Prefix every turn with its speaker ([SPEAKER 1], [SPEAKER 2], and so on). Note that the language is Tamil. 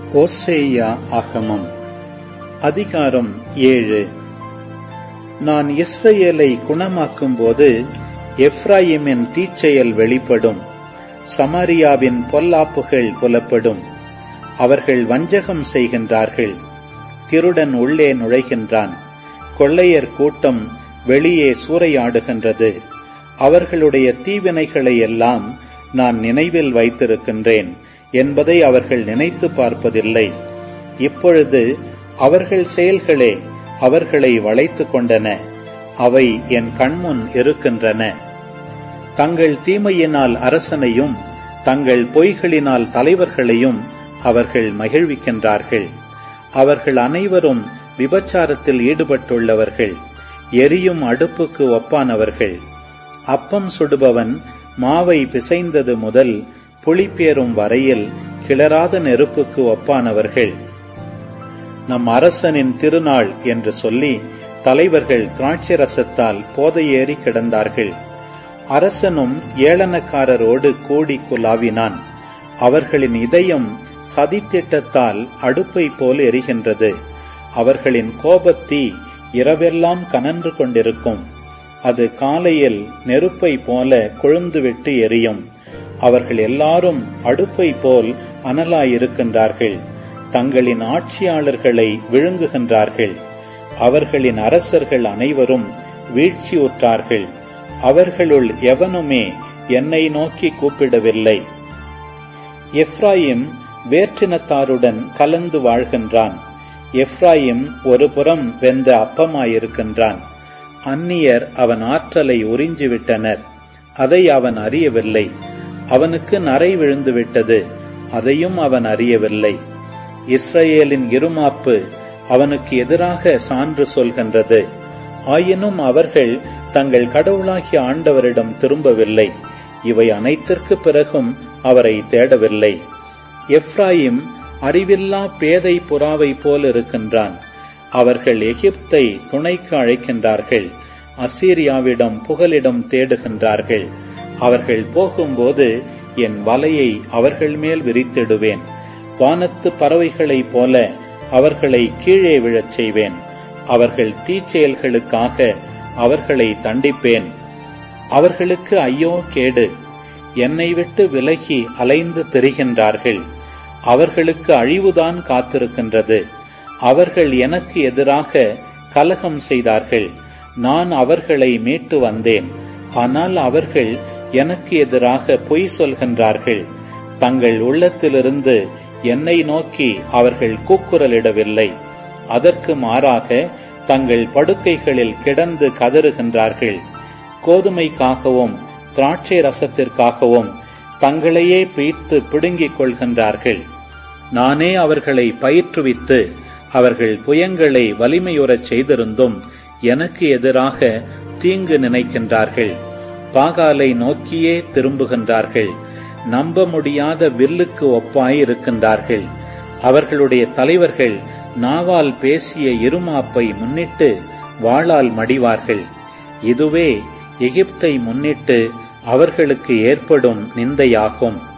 [SPEAKER 1] ஓசேயா ஆகமம் அதிகாரம் ஏழு நான் இஸ்ரவேலை குணமாக்கும்போது எப்ராயிமின் தீச்செயல் வெளிப்படும் சமாரியாவின் பொல்லாப்புகள் புலப்படும் அவர்கள் வஞ்சகம் செய்கின்றார்கள் திருடன் உள்ளே நுழைகின்றான் கொள்ளையர் கூட்டம் வெளியே சூறையாடுகின்றது அவர்களுடைய தீவினைகளை எல்லாம் நான் நினைவில் வைத்திருக்கின்றேன் என்பதை அவர்கள் நினைத்து பார்ப்பதில்லை இப்பொழுது அவர்கள் செயல்களே அவர்களை வளைத்துக் கொண்டன அவை என் கண்முன் இருக்கின்றன தங்கள் தீமையினால் அரசனையும் தங்கள் பொய்களினால் தலைவர்களையும் அவர்கள் மகிழ்விக்கின்றார்கள் அவர்கள் அனைவரும் விபச்சாரத்தில் ஈடுபட்டுள்ளவர்கள் எரியும் அடுப்புக்கு ஒப்பானவர்கள் அப்பம் சுடுபவன் மாவை பிசைந்தது முதல் புளிப்பேறும் வரையில் கிளறாத நெருப்புக்கு ஒப்பானவர்கள் நம் அரசனின் திருநாள் என்று சொல்லி தலைவர்கள் திராட்சை ரசத்தால் போதையேறி கிடந்தார்கள் அரசனும் ஏளனக்காரரோடு கூடி குலாவினான் அவர்களின் இதயம் சதித்திட்டத்தால் அடுப்பை போல் எரிகின்றது அவர்களின் கோபத்தீ இரவெல்லாம் கனன்று கொண்டிருக்கும் அது காலையில் நெருப்பை போல கொழுந்துவிட்டு எரியும் அவர்கள் எல்லாரும் அடுப்பை போல் அனலாயிருக்கின்றார்கள் தங்களின் ஆட்சியாளர்களை விழுங்குகின்றார்கள் அவர்களின் அரசர்கள் அனைவரும் வீழ்ச்சியுற்றார்கள் அவர்களுள் எவனுமே என்னை நோக்கி கூப்பிடவில்லை எப்ராயிம் வேற்றினத்தாருடன் கலந்து வாழ்கின்றான் எப்ராயிம் ஒரு புறம் வெந்த அப்பமாயிருக்கின்றான் அந்நியர் அவன் ஆற்றலை உறிஞ்சிவிட்டனர் அதை அவன் அறியவில்லை அவனுக்கு நரை விழுந்துவிட்டது அதையும் அவன் அறியவில்லை இஸ்ரேலின் இருமாப்பு அவனுக்கு எதிராக சான்று சொல்கின்றது ஆயினும் அவர்கள் தங்கள் கடவுளாகிய ஆண்டவரிடம் திரும்பவில்லை இவை அனைத்திற்கு பிறகும் அவரை தேடவில்லை எப்ராயிம் அறிவில்லா பேதை புறாவை போல் இருக்கின்றான் அவர்கள் எகிப்தை துணைக்கு அழைக்கின்றார்கள் அசீரியாவிடம் புகலிடம் தேடுகின்றார்கள் அவர்கள் போகும்போது என் வலையை அவர்கள் மேல் விரித்திடுவேன் வானத்து பறவைகளைப் போல அவர்களை கீழே விழச் செய்வேன் அவர்கள் தீச்செயல்களுக்காக அவர்களை தண்டிப்பேன் அவர்களுக்கு ஐயோ கேடு என்னை விட்டு விலகி அலைந்து திரிகின்றார்கள் அவர்களுக்கு அழிவுதான் காத்திருக்கின்றது அவர்கள் எனக்கு எதிராக கலகம் செய்தார்கள் நான் அவர்களை மீட்டு வந்தேன் ஆனால் அவர்கள் எனக்கு எதிராக பொய் சொல்கின்றார்கள் தங்கள் உள்ளத்திலிருந்து என்னை நோக்கி அவர்கள் கூக்குரலிடவில்லை அதற்கு மாறாக தங்கள் படுக்கைகளில் கிடந்து கதறுகின்றார்கள் கோதுமைக்காகவும் திராட்சை ரசத்திற்காகவும் தங்களையே பீய்த்து பிடுங்கிக் கொள்கின்றார்கள் நானே அவர்களை பயிற்றுவித்து அவர்கள் புயங்களை வலிமையுறச் செய்திருந்தும் எனக்கு எதிராக தீங்கு நினைக்கின்றார்கள் பாகாலை நோக்கியே திரும்புகின்றார்கள் நம்ப முடியாத வில்லுக்கு ஒப்பாய் இருக்கின்றார்கள் அவர்களுடைய தலைவர்கள் நாவால் பேசிய இருமாப்பை முன்னிட்டு வாளால் மடிவார்கள் இதுவே எகிப்தை முன்னிட்டு அவர்களுக்கு ஏற்படும் நிந்தையாகும்